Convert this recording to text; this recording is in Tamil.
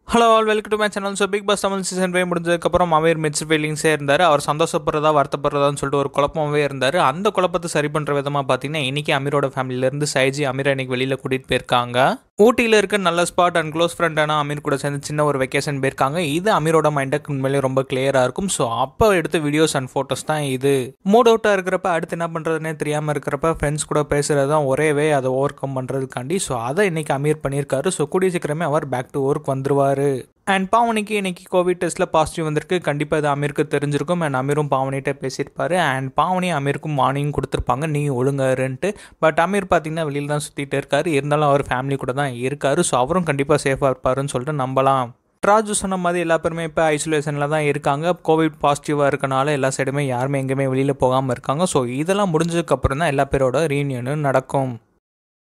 hello all welcome to my channel so Bigg Boss Tamil season five முடிஞ்சதுக்கப்புறம் அமீர் மிக்ஸ் ஃபீலிங்ஸே இருந்தார் அவர் சந்தோஷப்படுறதா வருத்தப்படுறதான்னு சொல்லிட்டு ஒரு குழப்பமாகவே இருந்தார் அந்த குழப்பத்தை சரி பண்ணுற விதமாக பார்த்தீங்கன்னா இன்றைக்கி அமீரோட ஃபேமிலியிலேருந்து சைஜி அமீரை இன்னைக்கு வெளியில் கூட்டிகிட்டு போயிருக்காங்க ஊட்டியில் இருக்க நல்ல ஸ்பாட் அண்ட் க்ளோஸ் ஃப்ரெண்டான அமீர் கூட சேர்ந்து சின்ன ஒரு வெக்கேஷன் போயிருக்காங்க இது அமீரோட மைண்டுக்கு உண்மையிலே ரொம்ப கிளியராக இருக்கும் ஸோ அப்போ எடுத்த வீடியோஸ் அண்ட் ஃபோட்டோஸ் தான் இது மூட் அவுட்டாக இருக்கிறப்ப அடுத்து என்ன பண்ணுறதுனே தெரியாமல் இருக்கிறப்ப ஃப்ரெண்ட்ஸ் கூட பேசுகிறது தான் ஒரே வே அதை ஓவர் கம் பண்ணுறதுக்காண்டி ஸோ அதை இன்னைக்கு அமீர் பண்ணியிருக்காரு ஸோ கூடிய சீக்கிரமே அவர் பேக் டு ஒர்க் வந்துருவார் அண்ட் பாவனிக்கு இன்னைக்கு கோவிட் டெஸ்ட்டில் பாசிட்டிவ் வந்திருக்கு கண்டிப்பாக இது அமீருக்கு தெரிஞ்சிருக்கும் அண்ட் அமீரும் பாவனிகிட்ட பேசியிருப்பாரு அண்ட் பாவனி அமீருக்கும் மார்னிங் கொடுத்துருப்பாங்க நீ ஒழுங்காருன்ட்டு பட் அமீர் பார்த்தீங்கன்னா வெளியில் தான் சுற்றிட்டு இருக்காரு இருந்தாலும் அவர் ஃபேமிலி கூட தான் இருக்காரு ஸோ அவரும் கண்டிப்பாக சேஃபாக இருப்பாருன்னு சொல்லிட்டு நம்பலாம் ராஜு சொன்ன மாதிரி எல்லா பேருமே இப்போ ஐசோலேஷனில் தான் இருக்காங்க கோவிட் பாசிட்டிவாக இருக்கனால எல்லா சைடுமே யாருமே எங்கேயுமே வெளியில் போகாமல் இருக்காங்க ஸோ இதெல்லாம் முடிஞ்சதுக்கப்புறம் தான் எல்லா பேரோட ரீயூனியனும் நடக்கும்